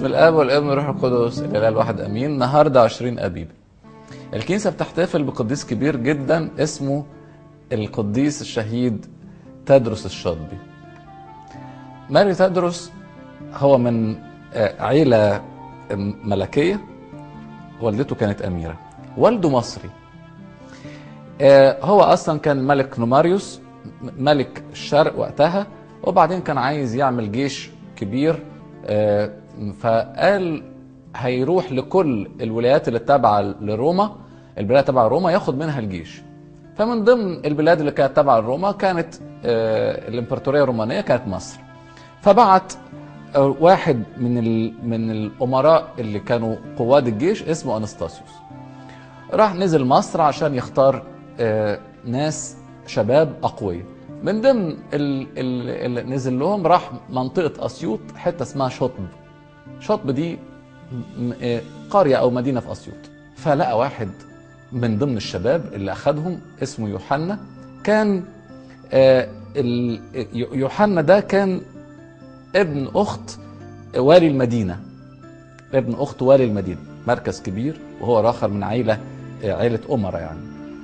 باسم الاب والابن والروح القدس الاله الواحد امين النهارده 20 ابيب الكنيسه بتحتفل بقديس كبير جدا اسمه القديس الشهيد تدرس الشاطبي ماري تدرس هو من آه، عيله ملكيه والدته كانت اميره والده مصري آه، هو اصلا كان ملك نوماريوس م- ملك الشرق وقتها وبعدين كان عايز يعمل جيش كبير آه، فقال هيروح لكل الولايات اللي تابعه لروما البلاد تبع روما ياخد منها الجيش فمن ضمن البلاد اللي كانت تابعه لروما كانت آه، الامبراطوريه الرومانيه كانت مصر فبعت آه، واحد من ال- من الامراء اللي كانوا قواد الجيش اسمه انستاسيوس راح نزل مصر عشان يختار آه، ناس شباب اقوياء من ضمن ال- اللي نزل لهم راح منطقه اسيوط حته اسمها شطب شطب دي م- آه، قريه او مدينه في اسيوط فلقى واحد من ضمن الشباب اللي اخذهم اسمه يوحنا كان آه، ال- يوحنا ده كان ابن اخت والي المدينه ابن اخت والي المدينه مركز كبير وهو راخر من عيله عيله امراء يعني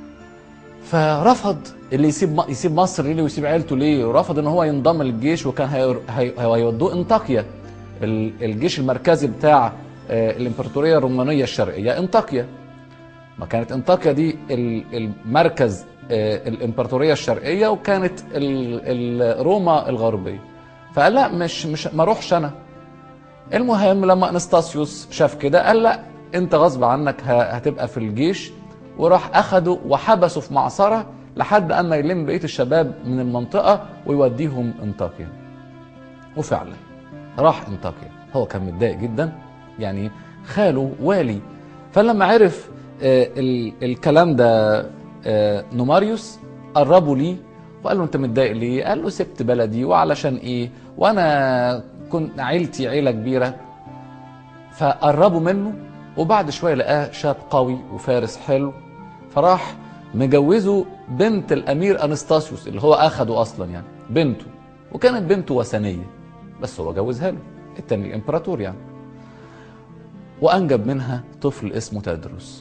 فرفض اللي يسيب يسيب مصر ليه ويسيب عيلته ليه ورفض ان هو ينضم للجيش وكان هي- هي- هيودوه انطاكيا ال- الجيش المركزي بتاع آه، الامبراطوريه الرومانيه الشرقيه انطاكيا ما كانت انطاكيا دي ال- المركز آه، الامبراطوريه الشرقيه وكانت ال- ال- روما الغربيه فقال لا مش مش ما اروحش انا المهم لما انستاسيوس شاف كده قال لا انت غصب عنك ه- هتبقى في الجيش وراح اخده وحبسه في معصره لحد اما يلم بقيه الشباب من المنطقه ويوديهم انطاكيا وفعلا راح انطاكيا هو كان متضايق جدا يعني خاله والي فلما عرف آه، ال- الكلام ده آه، نوماريوس قربوا ليه وقال له انت متضايق ليه؟ قال له سبت بلدي وعلشان ايه؟ وانا كنت عيلتي عيله كبيره فقربوا منه وبعد شويه لقاه شاب قوي وفارس حلو فراح مجوزه بنت الامير انستاسيوس اللي هو اخده اصلا يعني بنته وكانت بنته وثنيه بس هو جوزها له التاني الامبراطور يعني وانجب منها طفل اسمه تدرس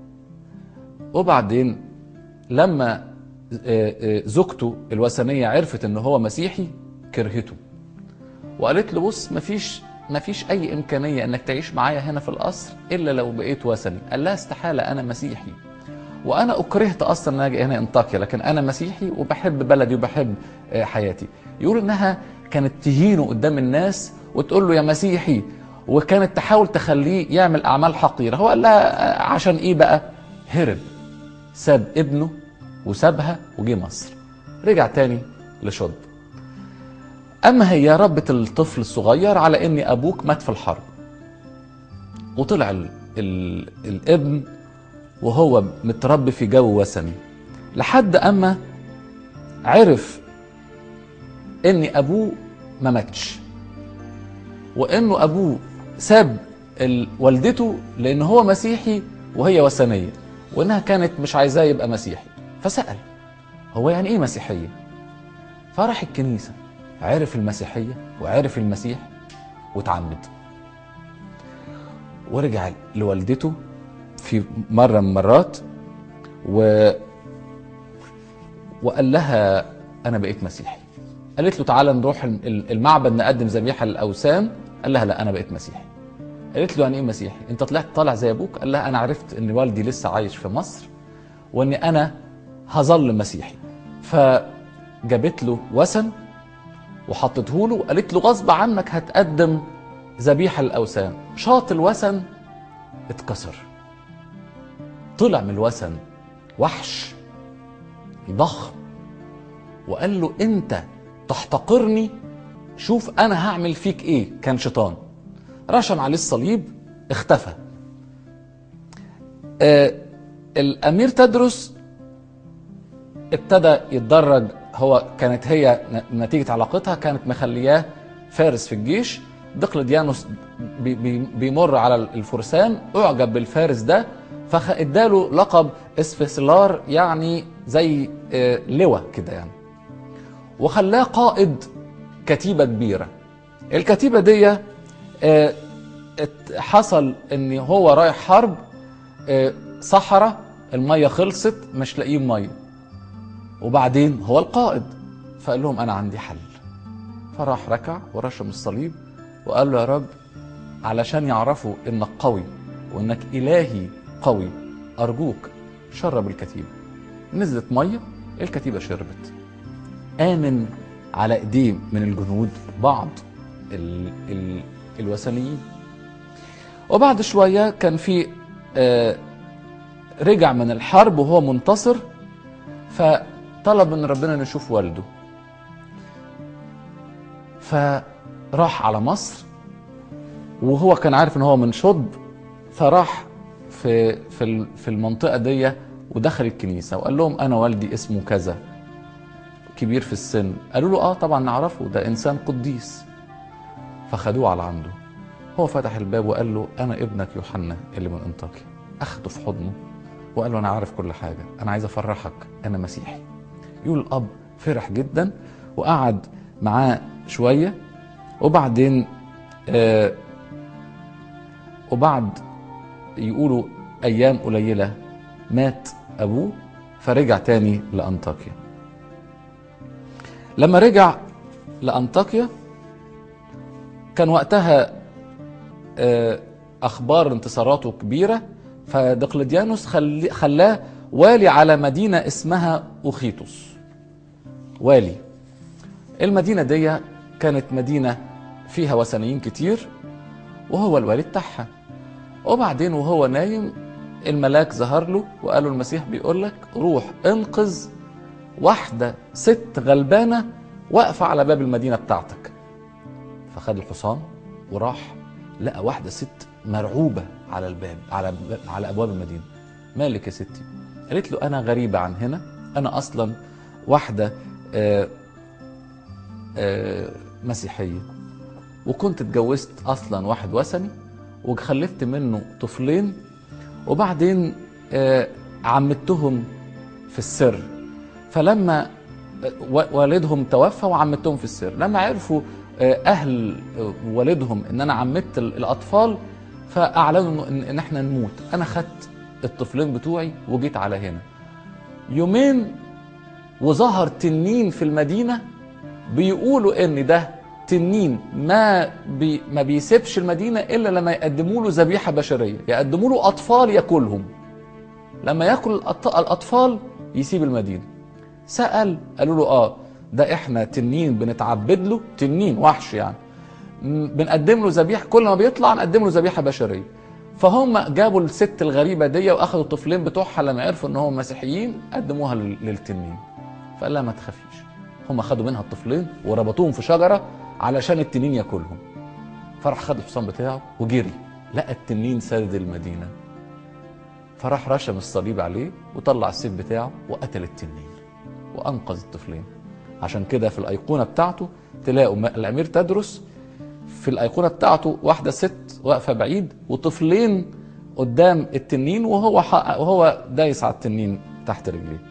وبعدين لما آه، آه، زوجته الوثنيه عرفت ان هو مسيحي كرهته وقالت له بص مفيش مفيش اي امكانيه انك تعيش معايا هنا في القصر الا لو بقيت وثني قال لها استحاله انا مسيحي وانا اكرهت اصلا ان اجي هنا انطاكيا لكن انا مسيحي وبحب بلدي وبحب آه، حياتي يقول انها كانت تهينه قدام الناس وتقول له يا مسيحي وكانت تحاول تخليه يعمل اعمال حقيره هو قال لها آه، عشان ايه بقى هرب ساب ابنه وسابها وجه مصر رجع تاني لشطب اما هي ربت الطفل الصغير على ان ابوك مات في الحرب وطلع ال ال الابن وهو متربي في جو وثني لحد اما عرف ان ابوه ما ماتش وانه ابوه ساب ال- والدته لان هو مسيحي وهي وثنيه وانها كانت مش عايزاه يبقى مسيحي فسال هو يعني ايه مسيحيه فراح الكنيسه عرف المسيحيه وعرف المسيح واتعمد ورجع لوالدته في مره من المرات و وقال لها انا بقيت مسيحي قالت له تعالى نروح ال- المعبد نقدم ذبيحه للاوثان قال لها لا انا بقيت مسيحي قالت له يعني ايه مسيحي انت طلعت طالع زي ابوك قال لها انا عرفت ان والدي لسه عايش في مصر واني انا هظل مسيحي فجابت له وثن وحطته له وقالت له غصب عنك هتقدم ذبيحه للاوثان شاط الوثن اتكسر طلع من الوثن وحش ضخم وقال له انت تحتقرني شوف انا هعمل فيك ايه كان شيطان رشم عليه الصليب اختفى آه الامير تدرس ابتدى يتدرج هو كانت هي ن- نتيجة علاقتها كانت مخلياه فارس في الجيش دقلديانوس بي بي بيمر على الفرسان اعجب بالفارس ده فاداله لقب اسفسلار يعني زي آه، لواء كده يعني وخلاه قائد كتيبة كبيرة الكتيبة دي آه، ات- حصل ان هو رايح حرب آه، صحراء الميه خلصت مش لاقيين ميه وبعدين هو القائد فقال لهم انا عندي حل فراح ركع ورشم الصليب وقال له يا رب علشان يعرفوا انك قوي وانك الهي قوي ارجوك شرب الكتيبه نزلت ميه الكتيبه شربت امن على ايديه من الجنود بعض ال ال الوثنيين وبعد شويه كان في آه رجع من الحرب وهو منتصر فطلب من ربنا انه يشوف والده فراح على مصر وهو كان عارف ان هو من شطب فراح في في ال- في المنطقه دي ودخل الكنيسه وقال لهم انا والدي اسمه كذا كبير في السن قالوا له اه طبعا نعرفه ده انسان قديس فخدوه على عنده هو فتح الباب وقال له انا ابنك يوحنا اللي من انطاكيا اخده في حضنه وقال له انا عارف كل حاجه انا عايز افرحك انا مسيحي يقول الاب فرح جدا وقعد معاه شويه وبعدين آه وبعد يقولوا ايام قليله مات ابوه فرجع تاني لانطاكيا لما رجع لانطاكيا كان وقتها آه، اخبار انتصاراته كبيره فدقلديانوس خلي- خلاه والي على مدينه اسمها اوخيتوس والي المدينه دي كانت مدينه فيها وثنيين كتير وهو الوالي بتاعها وبعدين وهو نايم الملاك ظهر له وقال له المسيح بيقول لك روح انقذ واحده ست غلبانه واقفه على باب المدينه بتاعتك فخد الحصان وراح لقى واحده ست مرعوبه على الباب على على ابواب المدينه مالك يا ستي قالت له انا غريبه عن هنا انا اصلا واحده آه، آه، مسيحيه وكنت اتجوزت اصلا واحد وثني وخلفت منه طفلين وبعدين آه، عمتهم في السر فلما آه، و- والدهم توفى وعمتهم في السر لما عرفوا آه، اهل آه، والدهم ان انا عمدت ال- الاطفال فاعلنوا ان إن احنا نموت انا خدت الطفلين بتوعي وجيت على هنا يومين وظهر تنين في المدينه بيقولوا ان ده تنين ما بي ما بيسيبش المدينه الا لما يقدموا له ذبيحه بشريه يقدموا له اطفال ياكلهم لما ياكل الأط- الاطفال يسيب المدينه سال قالوا له اه ده احنا تنين بنتعبد له تنين وحش يعني م- بنقدم له ذبيحه كل ما بيطلع نقدم له ذبيحه بشريه فهم جابوا الست الغريبه دي واخدوا الطفلين بتوعها لما عرفوا ان هم مسيحيين قدموها لل- للتنين فقال لها ما تخافيش هم خدوا منها الطفلين وربطوهم في شجره علشان التنين ياكلهم فراح خد الحصان بتاعه وجري لقى التنين سادد المدينه فراح رشم الصليب عليه وطلع السيف بتاعه وقتل التنين وانقذ الطفلين عشان كده في الايقونه بتاعته تلاقوا م- الامير تدرس في الايقونه بتاعته واحده ست واقفه بعيد وطفلين قدام التنين وهو حق وهو دايس على التنين تحت رجليه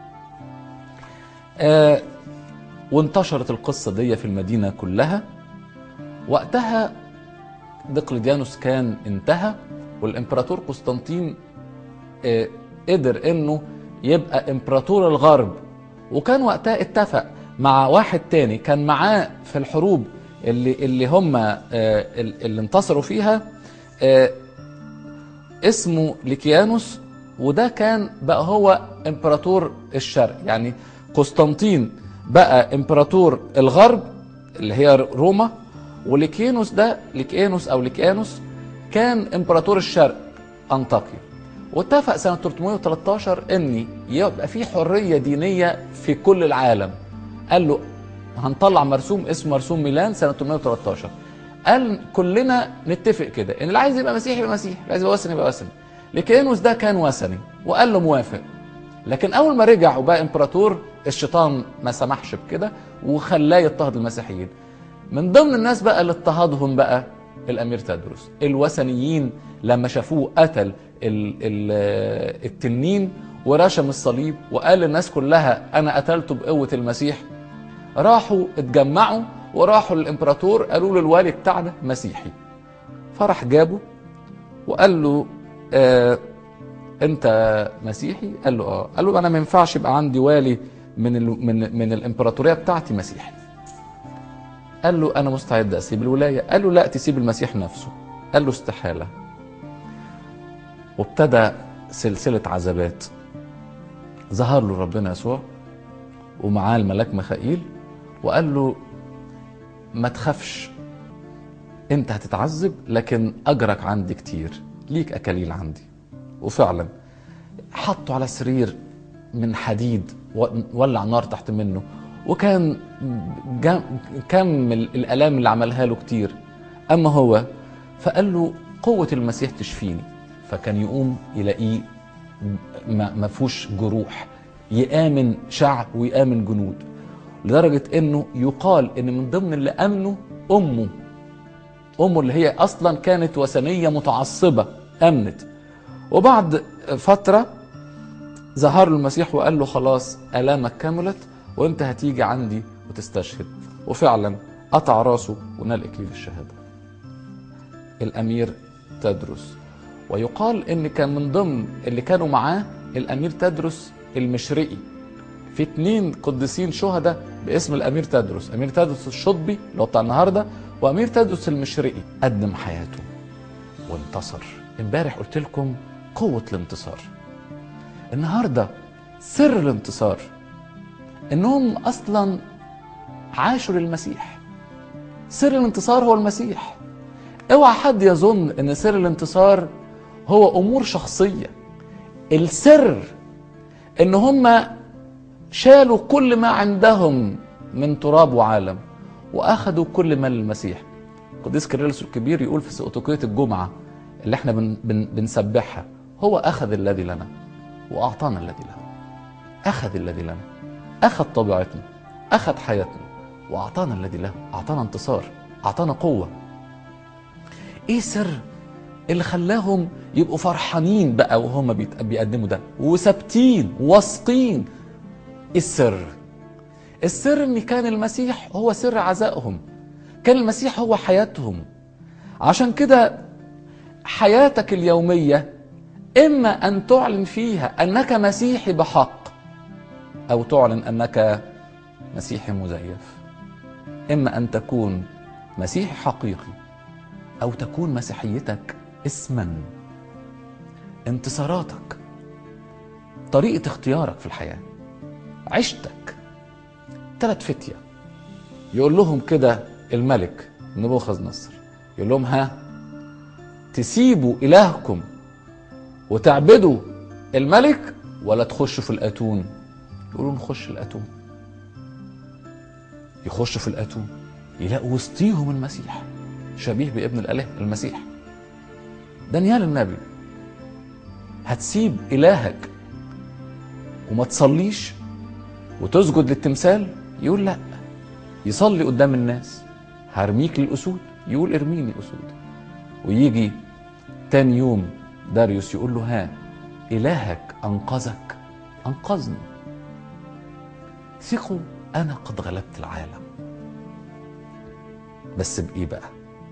آه وانتشرت القصه دي في المدينه كلها وقتها دقلديانوس كان انتهى والامبراطور قسطنطين آه، قدر انه يبقى امبراطور الغرب وكان وقتها اتفق مع واحد تاني كان معاه في الحروب اللي اللي هم آه، اللي انتصروا فيها آه، اسمه ليكيانوس وده كان بقى هو امبراطور الشرق يعني قسطنطين بقى امبراطور الغرب اللي هي روما وليكيانوس ده ليكيانوس او ليكيانوس كان امبراطور الشرق انطاكيا واتفق سنة 313 ان يبقى في حرية دينية في كل العالم قال له هنطلع مرسوم اسمه مرسوم ميلان سنة 813 قال كلنا نتفق كده ان اللي عايز يبقى مسيحي يبقى مسيحي اللي عايز يبقى وثني يبقى وثني ليكيانوس ده كان وثني وقال له موافق لكن اول ما رجع وبقى امبراطور الشيطان ما سمحش بكده وخلاه يضطهد المسيحيين من ضمن الناس بقى اللي اضطهدهم بقى الامير تدرس الوثنيين لما شافوه قتل ال ال التنين ورشم الصليب وقال للناس كلها انا قتلته بقوه المسيح راحوا اتجمعوا وراحوا للامبراطور قالوا له الوالي بتاعنا مسيحي فراح جابه وقال له آه انت مسيحي قال له اه قال له انا ما ينفعش يبقى عندي والي من ال من من الامبراطوريه بتاعتي مسيحي قال له انا مستعد اسيب الولايه قال له لا تسيب المسيح نفسه قال له استحاله وابتدى سلسله عذابات ظهر له ربنا يسوع ومعاه الملاك ميخائيل وقال له ما تخافش انت هتتعذب لكن اجرك عندي كتير ليك اكاليل عندي وفعلا حطه على سرير من حديد ولع نار تحت منه وكان كم الالام اللي عملها له كتير اما هو فقال له قوه المسيح تشفيني فكان يقوم يلاقيه ما فيهوش جروح يامن شعب ويامن جنود لدرجه انه يقال ان من ضمن اللي امنوا امه امه اللي هي اصلا كانت وثنيه متعصبه امنت وبعد فتره ظهر له المسيح وقال له خلاص الامك كملت وانت هتيجي عندي وتستشهد وفعلا قطع راسه ونال اكليل الشهاده الامير تدرس ويقال ان كان من ضمن اللي كانوا معاه الامير تدرس المشرقي في اتنين قديسين شهداء باسم الامير تدرس امير تدرس الشطبي اللي هو بتاع النهارده وامير تدرس المشرقي قدم حياته وانتصر امبارح قلت لكم قوه الانتصار النهارده سر الانتصار انهم اصلا عاشوا للمسيح سر الانتصار هو المسيح اوعى حد يظن ان سر الانتصار هو امور شخصيه السر ان هم شالوا كل ما عندهم من تراب وعالم واخذوا كل ما للمسيح القديس كيرلس الكبير يقول في سؤتوكية الجمعة اللي احنا بن بن بنسبحها هو أخذ الذي لنا وأعطانا الذي له أخذ الذي لنا أخذ طبيعتنا أخذ حياتنا وأعطانا الذي له أعطانا انتصار أعطانا قوة إيه سر اللي خلاهم يبقوا فرحانين بقى وهم بيقدموا ده وثابتين واثقين السر السر ان كان المسيح هو سر عزائهم كان المسيح هو حياتهم عشان كده حياتك اليوميه اما ان تعلن فيها انك مسيحي بحق او تعلن انك مسيحي مزيف اما ان تكون مسيحي حقيقي او تكون مسيحيتك اسما انتصاراتك طريقه اختيارك في الحياه عشتك ثلاث فتيه يقول لهم كده الملك نبوخذ نصر يقول لهم ها تسيبوا الهكم وتعبدوا الملك ولا تخشوا في الاتون يقولوا نخش الاتون يخشوا في الاتون يلاقوا وسطيهم المسيح شبيه بابن الاله المسيح دانيال النبي هتسيب الهك وما تصليش وتسجد للتمثال يقول لا يصلي قدام الناس هرميك للاسود يقول ارميني اسود ويجي تاني يوم داريوس يقول له ها الهك انقذك انقذني ثقوا انا قد غلبت العالم بس بايه بقى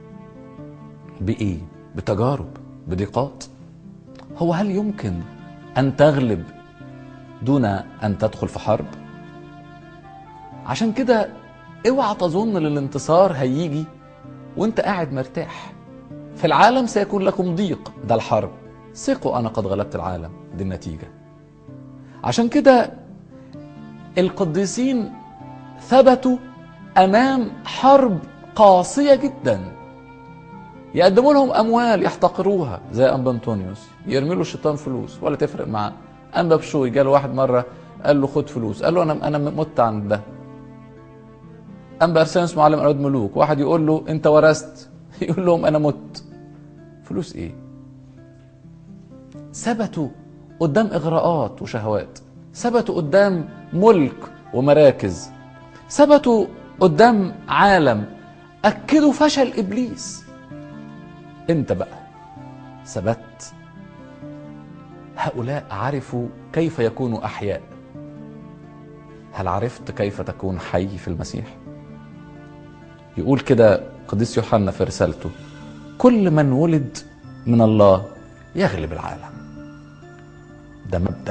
بايه بتجارب بضيقات هو هل يمكن ان تغلب دون ان تدخل في حرب عشان كده اوعى تظن ان الانتصار هيجي وانت قاعد مرتاح في العالم سيكون لكم ضيق ده الحرب ثقوا انا قد غلبت العالم دي النتيجه عشان كده القديسين ثبتوا امام حرب قاسيه جدا يقدموا لهم اموال يحتقروها زي انبا انطونيوس يرمي له الشيطان فلوس ولا تفرق معاه انبا بشوي جاله واحد مره قال له خد فلوس قال له انا انا مت عن ده انبا ارسانوس معلم اولاد ملوك واحد يقول له انت ورثت يقول لهم انا مت فلوس ايه ثبتوا قدام اغراءات وشهوات ثبتوا قدام ملك ومراكز ثبتوا قدام عالم اكدوا فشل ابليس انت بقى ثبت هؤلاء عرفوا كيف يكونوا احياء هل عرفت كيف تكون حي في المسيح يقول كده قديس يوحنا في رسالته كل من ولد من الله يغلب العالم ده مبدأ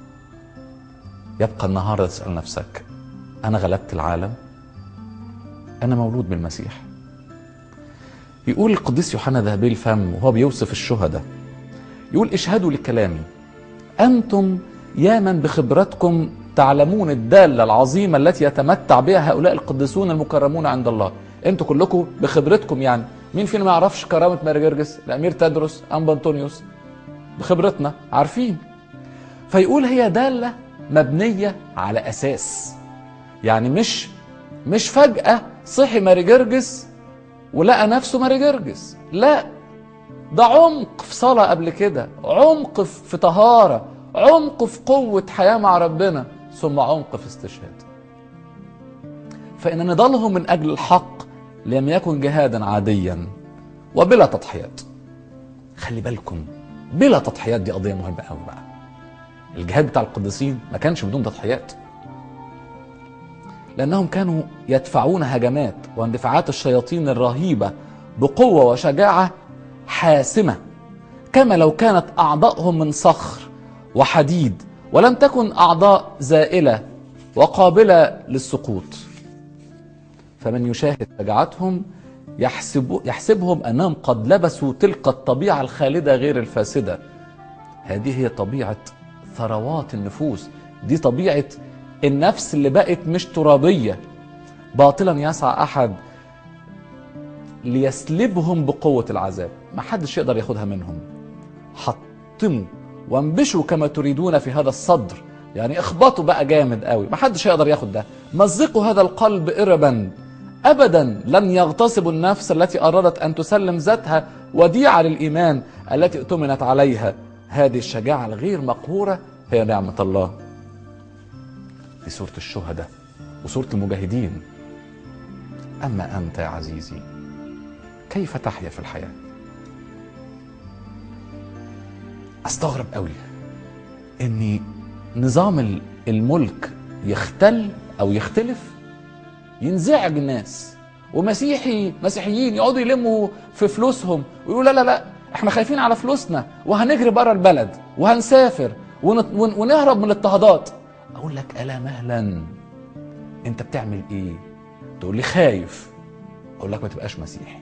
يبقى النهارده تسأل نفسك أنا غلبت العالم أنا مولود بالمسيح يقول القديس يوحنا ذهبي الفم وهو بيوصف الشهداء يقول اشهدوا لكلامي أنتم يا من بخبرتكم تعلمون الدالة العظيمة التي يتمتع بها هؤلاء القديسون المكرمون عند الله انتوا كلكم بخبرتكم يعني مين فينا ما يعرفش كرامة ماري جرجس الأمير تدرس أنبا أنطونيوس بخبرتنا عارفين فيقول هي دالة مبنية على أساس يعني مش مش فجأة صحي ماري جرجس ولقى نفسه ماري جرجس لا ده عمق في صلاة قبل كده عمق في طهارة عمق في قوة حياة مع ربنا ثم عمق في استشهاد فإن نضالهم من أجل الحق لم يكن جهادا عاديا وبلا تضحيات خلي بالكم بلا تضحيات دي قضية مهمة قوي بقى الجهاد بتاع القديسين ما كانش بدون تضحيات لأنهم كانوا يدفعون هجمات واندفاعات الشياطين الرهيبة بقوة وشجاعة حاسمة كما لو كانت أعضائهم من صخر وحديد ولم تكن أعضاء زائلة وقابلة للسقوط فمن يشاهد شجاعتهم يحسب يحسبهم أنهم قد لبسوا تلك الطبيعة الخالدة غير الفاسدة هذه هي طبيعة ثروات النفوس دي طبيعة النفس اللي بقت مش ترابية باطلا يسعى أحد ليسلبهم بقوة العذاب ما حدش يقدر ياخدها منهم حطموا وانبشوا كما تريدون في هذا الصدر يعني اخبطوا بقى جامد قوي ما حدش يقدر ياخد ده مزقوا هذا القلب إربا أبدا لن يغتصبوا النفس التي أرادت أن تسلم ذاتها وديعة للإيمان التي اؤتمنت عليها هذه الشجاعة الغير مقهورة هي نعمة الله في سورة الشهداء وسورة المجاهدين أما أنت يا عزيزي كيف تحيا في الحياة أستغرب قوي أن نظام الملك يختل أو يختلف ينزعج الناس ومسيحي مسيحيين يقعدوا يلموا في فلوسهم ويقولوا لا لا لا احنا خايفين على فلوسنا وهنجري بره البلد وهنسافر ونهرب من الاضطهادات اقول لك الا مهلا انت بتعمل ايه تقول لي خايف اقول لك ما تبقاش مسيحي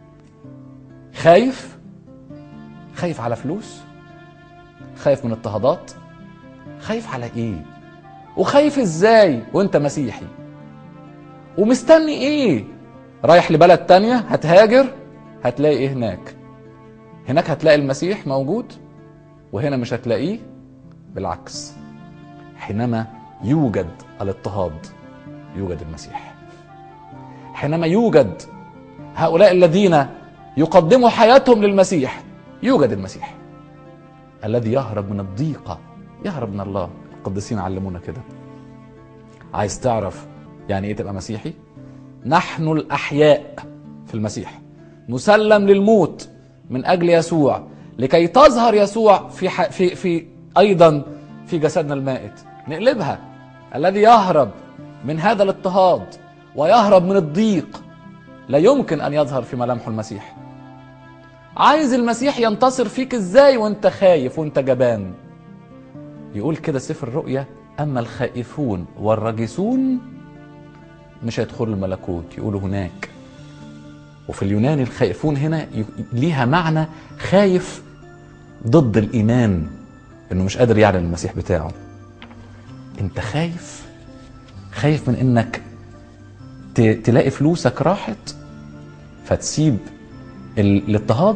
خايف خايف على فلوس خايف من اضطهادات خايف على ايه وخايف ازاي وانت مسيحي ومستني ايه رايح لبلد تانية هتهاجر هتلاقي ايه هناك هناك هتلاقي المسيح موجود وهنا مش هتلاقيه بالعكس حينما يوجد الاضطهاد يوجد المسيح حينما يوجد هؤلاء الذين يقدموا حياتهم للمسيح يوجد المسيح الذي يهرب من الضيقة يهرب من الله القديسين علمونا كده عايز تعرف يعني ايه تبقى مسيحي نحن الاحياء في المسيح نسلم للموت من اجل يسوع لكي تظهر يسوع في ح... في في ايضا في جسدنا المائت نقلبها الذي يهرب من هذا الاضطهاد ويهرب من الضيق لا يمكن ان يظهر في ملامح المسيح عايز المسيح ينتصر فيك ازاي وانت خايف وانت جبان يقول كده سفر الرؤيا اما الخائفون والرجسون مش هيدخلوا الملكوت يقولوا هناك وفي اليوناني الخائفون هنا ليها معنى خايف ضد الايمان انه مش قادر يعلن المسيح بتاعه انت خايف خايف من انك تلاقي فلوسك راحت فتسيب الاضطهاد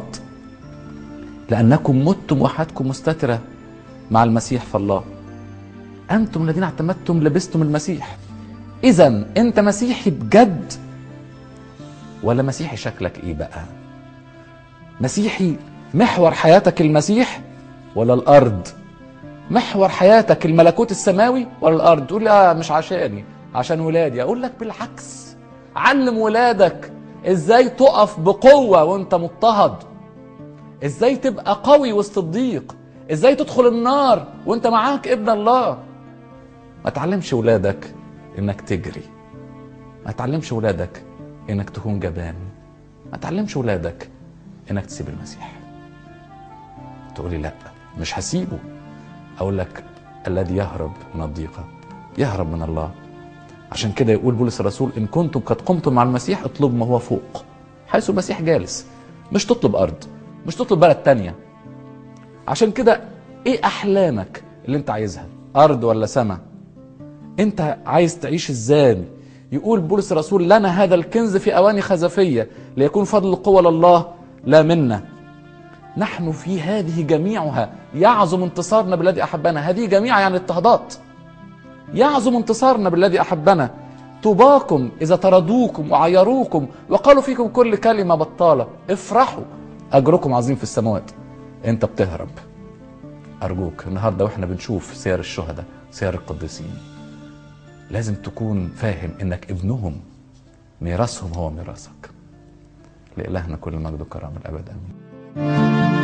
لانكم متم وحدكم مستتره مع المسيح في الله انتم الذين اعتمدتم لبستم المسيح اذا انت مسيحي بجد ولا مسيحي شكلك ايه بقى مسيحي محور حياتك المسيح ولا الارض محور حياتك الملكوت السماوي ولا الارض تقول لا مش عشاني عشان ولادي اقول لك بالعكس علم ولادك ازاي تقف بقوه وانت مضطهد ازاي تبقى قوي وسط الضيق ازاي تدخل النار وانت معاك ابن الله ما تعلمش ولادك انك تجري ما تعلمش ولادك انك تكون جبان ما تعلمش ولادك انك تسيب المسيح تقولي لا مش هسيبه اقول لك الذي يهرب من الضيقه يهرب من الله عشان كده يقول بولس الرسول ان كنتم قد قمتم مع المسيح اطلبوا ما هو فوق حيث المسيح جالس مش تطلب ارض مش تطلب بلد تانية عشان كده ايه احلامك اللي انت عايزها ارض ولا سماء انت عايز تعيش ازاي يقول بولس الرسول لنا هذا الكنز في اواني خزفيه ليكون فضل القوه لله لا منا نحن في هذه جميعها يعظم انتصارنا بالذي احبنا هذه جميعها يعني اضطهادات يعظم انتصارنا بالذي احبنا طوباكم اذا طردوكم وعيروكم وقالوا فيكم كل كلمه بطاله افرحوا اجركم عظيم في السماوات انت بتهرب ارجوك النهارده واحنا بنشوف سير الشهداء سير القديسين لازم تكون فاهم انك ابنهم ميراثهم هو ميراثك لإلهنا كل المجد والكرامة الأبد آمين